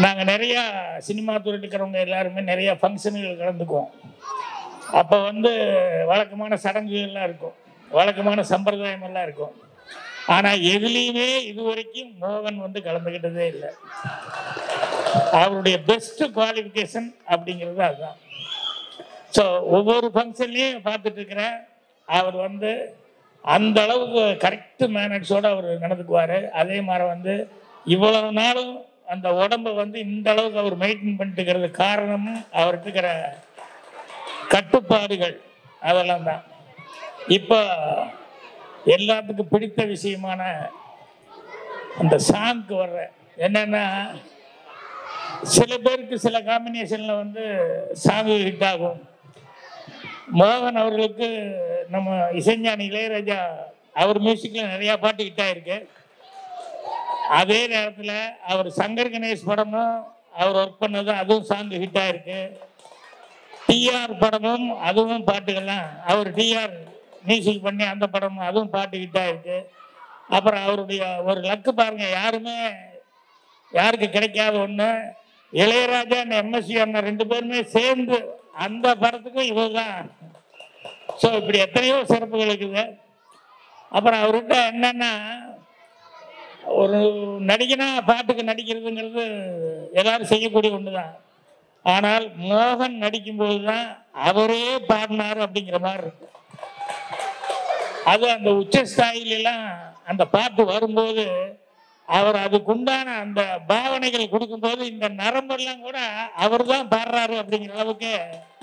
நாங்கள் நிறையா சினிமா துறையில் இருக்கிறவங்க எல்லாருமே நிறையா ஃபங்க்ஷன்கள் கலந்துக்குவோம் அப்போ வந்து வழக்கமான சடங்குகள்லாம் இருக்கும் வழக்கமான சம்பிரதாயம் எல்லாம் இருக்கும் ஆனால் எதுலேயுமே இது வரைக்கும் மோகன் வந்து கலந்துக்கிட்டதே இல்லை அவருடைய பெஸ்ட் குவாலிஃபிகேஷன் அப்படிங்கிறது அதுதான் ஸோ ஒவ்வொரு ஃபங்க்ஷன்லேயும் பார்த்துட்டு இருக்கிறேன் அவர் வந்து அந்த அளவுக்கு கரெக்டு மேனேஜோடு அவர் நடந்துக்குவார் அதே மாதிரி வந்து இவ்வளவு நாளும் அந்த உடம்பை வந்து இந்த அளவுக்கு அவர் மெயின்டைன் பண்ணிட்டு இருக்கிறது காரணமும் அவர்கிட்ட இருக்கிற கட்டுப்பாடுகள் அதெல்லாம் தான் இப்போ எல்லாத்துக்கும் பிடித்த விஷயமான அந்த சாங்க்கு வர்ற என்னன்னா சில பேருக்கு சில காம்பினேஷனில் வந்து சாங்கு ஹிட் ஆகும் மோகன் அவர்களுக்கு நம்ம இசைஞானி இளையராஜா அவர் மியூசிக்கில் நிறையா பாட்டு ஹிட் ஆயிருக்கு அதே நேரத்தில் அவர் சங்கர் கணேஷ் படமும் அவர் ஒர்க் பண்ணதும் அதுவும் சாங் ஹிட் ஆயிருக்கு டிஆர் படமும் அதுவும் பாட்டுகள்லாம் அவர் டிஆர் மியூசிக் பண்ணி அந்த படமும் அதுவும் பாட்டு ஹிட் ஆயிருக்கு அப்புறம் அவருடைய ஒரு லக்கு பாருங்க யாருமே யாருக்கு கிடைக்காத ஒன்று இளையராஜா எம்எஸ்சி அண்ணன் ரெண்டு பேருமே சேர்ந்து அந்த படத்துக்கும் இவர் தான் ஸோ இப்படி எத்தனையோ சிறப்புகள் இருக்குது அப்புறம் அவர்கிட்ட என்னன்னா ஒரு நடிகனா பாட்டுக்கு நடிக்கிறதுங்கிறது எல்லாரும் செய்யக்கூடிய ஒன்று தான் ஆனால் மோகன் நடிக்கும்போது தான் அவரே பாடினார் அப்படிங்கிற மாதிரி இருக்கு அது அந்த உச்சஸ்தாயிலெல்லாம் அந்த பாட்டு வரும்போது அவர் அதுக்குண்டான அந்த பாவனைகள் கொடுக்கும்போது இந்த நரம்பெல்லாம் கூட அவர் தான் பாடுறாரு அப்படிங்கிற அளவுக்கு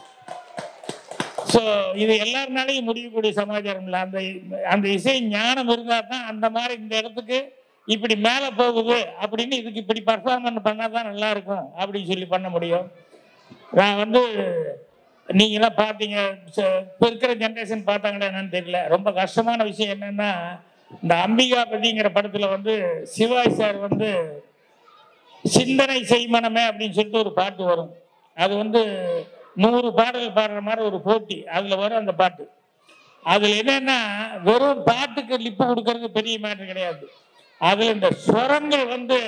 ஸோ இது எல்லாருனாலையும் முடியக்கூடிய சமாச்சாரம் இல்லை அந்த அந்த இசை ஞானம் இருந்தால் தான் அந்த மாதிரி இந்த இடத்துக்கு இப்படி மேலே போகுது அப்படின்னு இதுக்கு இப்படி பர்ஃபார்மன்ஸ் பண்ணால் தான் நல்லா இருக்கும் அப்படின்னு சொல்லி பண்ண முடியும் நான் வந்து நீங்களாம் பார்த்தீங்க ச- இப்போ இருக்கிற ஜென்ரேஷன் பார்த்தாங்களா என்னன்னு தெரியல ரொம்ப கஷ்டமான விஷயம் என்னன்னா இந்த அம்பிகாபதிங்கிற படத்தில் வந்து சிவாஜி சார் வந்து சிந்தனை செய்மனமே அப்படின்னு சொல்லிட்டு ஒரு பாட்டு வரும் அது வந்து நூறு பாடல் பாடுற மாதிரி ஒரு போட்டி அதில் வரும் அந்த பாட்டு அதில் என்னன்னா வெறும் பாட்டுக்கு லிப்பு கொடுக்கறது பெரிய மேட்ரு கிடையாது அதில் இந்த ஸ்வரங்கள் வந்து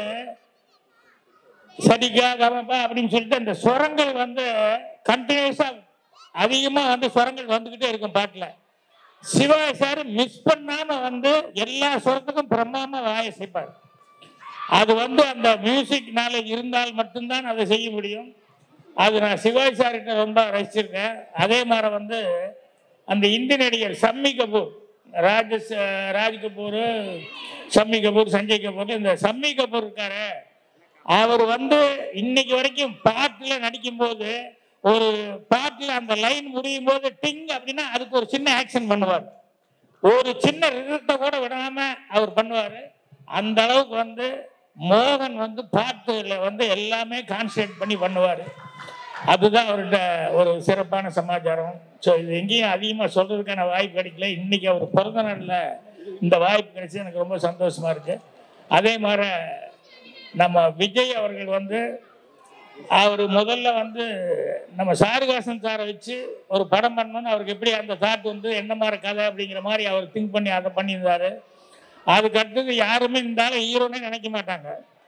சரிகா கமப்பா அப்படின்னு சொல்லிட்டு அந்த ஸ்வரங்கள் வந்து கண்டினியூஸாக அதிகமாக வந்து ஸ்வரங்கள் வந்துக்கிட்டே இருக்கும் பாட்டில் சிவாஜி சார் மிஸ் பண்ணாமல் வந்து எல்லா ஸ்வரத்துக்கும் பிரம்மாம வாயை செய்ப்பார் அது வந்து அந்த மியூசிக் நாலேஜ் இருந்தால் மட்டும்தான் அதை செய்ய முடியும் அது நான் சிவாஜி சார்கிட்ட ரொம்ப ரசிச்சிருக்கேன் அதே மாதிரி வந்து அந்த இந்தி நடிகர் சம்மி கபூர் ராஜஸ் ராஜ் கபூர் சம்மி கபூர் சஞ்சய் கபூர் இந்த சம்மி கபூர் இருக்காரு அவர் வந்து இன்னைக்கு வரைக்கும் பாட்டில் நடிக்கும்போது ஒரு பாட்டில் அந்த லைன் முடியும் போது டிங் அப்படின்னா அதுக்கு ஒரு சின்ன ஆக்ஷன் பண்ணுவார் ஒரு சின்ன ரிதத்தை கூட விடாம அவர் பண்ணுவார் அந்த அளவுக்கு வந்து மோகன் வந்து பாட்டுல வந்து எல்லாமே கான்சன்ட்ரேட் பண்ணி பண்ணுவார் அதுதான் அவர்கிட்ட ஒரு சிறப்பான சமாச்சாரம் ஸோ இது எங்கேயும் அதிகமாக சொல்றதுக்கான வாய்ப்பு கிடைக்கல இன்னைக்கு அவர் பிறந்த நாளில் இந்த வாய்ப்பு கிடைச்சி எனக்கு ரொம்ப சந்தோஷமா இருக்கு அதே மாதிரி நம்ம விஜய் அவர்கள் வந்து அவர் முதல்ல வந்து நம்ம சாருகாசன் சாரை வச்சு ஒரு படம் பண்ணணும்னு அவருக்கு எப்படி அந்த தாட் வந்து என்ன மாதிரி கதை அப்படிங்கிற மாதிரி அவர் திங்க் பண்ணி அதை பண்ணியிருந்தாரு அதுக்கு அடுத்தது யாருமே இந்த ஆளை ஹீரோனே நினைக்க மாட்டாங்க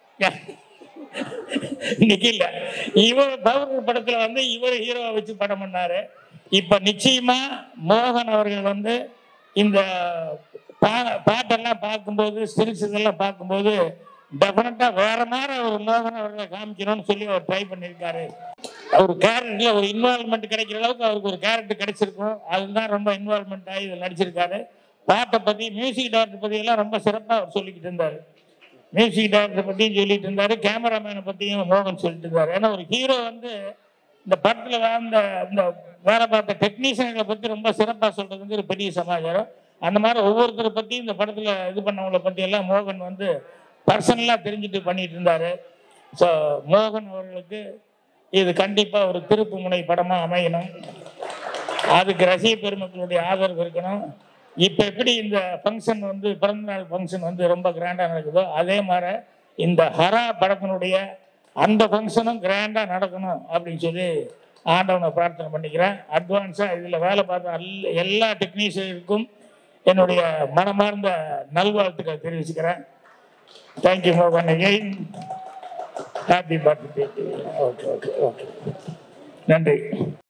இன்னைக்கு இல்லை இவர் பவுர் படத்துல வந்து இவர் ஹீரோவை வச்சு படம் பண்ணாரு இப்ப நிச்சயமா மோகன் அவர்கள் வந்து இந்த பா- பாட்டெல்லாம் பார்க்கும்போது ஸ்டில்ஸ் இதெல்லாம் பார்க்கும்போது டெஃபினட்டா வேற மாதிரி அவர் மோகன் அவர்களை காமிக்கணும்னு சொல்லி அவர் ட்ரை பண்ணியிருக்காரு அவர் கேரக்டர்ல ஒரு இன்வால்மெண்ட் கிடைக்கிற அளவுக்கு அவருக்கு ஒரு கேரக்டர் கிடைச்சிருக்கும் அதுதான் ரொம்ப இன்வால்மெண்ட் ஆகி இதில் நடிச்சிருக்காரு பாட்டை பத்தி மியூசிக் டைரக்டர் பத்தி எல்லாம் ரொம்ப சிறப்பாக அவர் சொல்லிக்கிட்டு இருந்தாரு மியூசிக் டைரக்டர் பற்றியும் சொல்லிட்டு இருந்தாரு கேமராமேனை பற்றியும் மோகன் சொல்லிட்டு இருந்தாரு ஏன்னா ஒரு ஹீரோ வந்து இந்த படத்தில் வாழ்ந்த இந்த வேலை பார்த்த டெக்னீஷியன்களை பற்றி ரொம்ப சிறப்பாக சொல்றது வந்து ஒரு பெரிய சமாச்சாரம் அந்த மாதிரி ஒவ்வொருத்தரை பற்றியும் இந்த படத்தில் இது பண்ணவங்கள பற்றி எல்லாம் மோகன் வந்து பர்சனலாக தெரிஞ்சுட்டு பண்ணிட்டு இருந்தாரு ஸோ மோகன் அவர்களுக்கு இது கண்டிப்பாக ஒரு திருப்பு முனை படமாக அமையணும் அதுக்கு ரசிக பெருமக்களுடைய ஆதரவு இருக்கணும் இப்போ எப்படி இந்த ஃபங்க்ஷன் வந்து பிறந்தநாள் ஃபங்க்ஷன் வந்து ரொம்ப கிராண்டாக நடக்குதோ அதே மாதிரி இந்த ஹரா படத்தினுடைய அந்த ஃபங்க்ஷனும் கிராண்டாக நடக்கணும் அப்படின்னு சொல்லி ஆண்டவனை பிரார்த்தனை பண்ணிக்கிறேன் அட்வான்ஸாக இதில் வேலை பார்த்த எல்லா- எல்லா டெக்னீஷியனுக்கும் என்னுடைய மனமார்ந்த நல்வாழ்த்துக்களை தெரிவிச்சுக்கிறேன் தேங்க்யூ மோகன் again happy birthday okay okay okay நன்றி